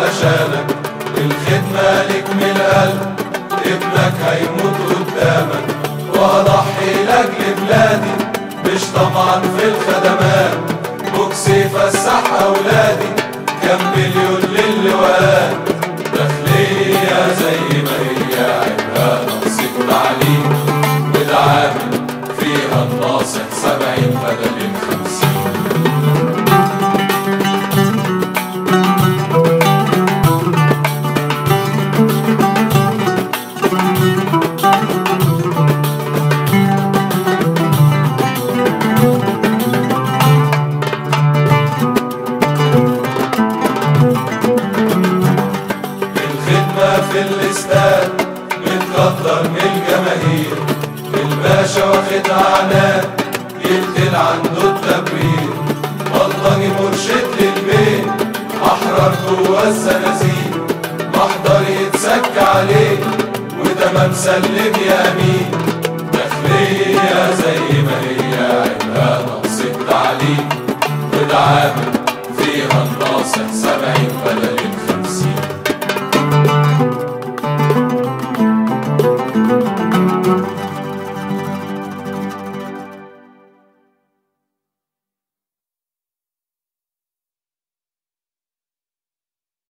علشانك الخدمة لك من القلب ابنك هيموت قدامك واضحي لاجل بلادي مش طمعا في الخدمات بوكسي فسح اولادي كم مليون للواد داخلية زي ما هي عيبها نقص التعليم والعامل فيها الناصح سبعين بدل الخمسين الخدمة في الاستاد متقدر من الجماهير الباشا واخد عناد يقتل عنده التبرير بلطجي مرشد للبيت احرر جوا الزنازين محضر يتسك عليه وتمام سلم يا امين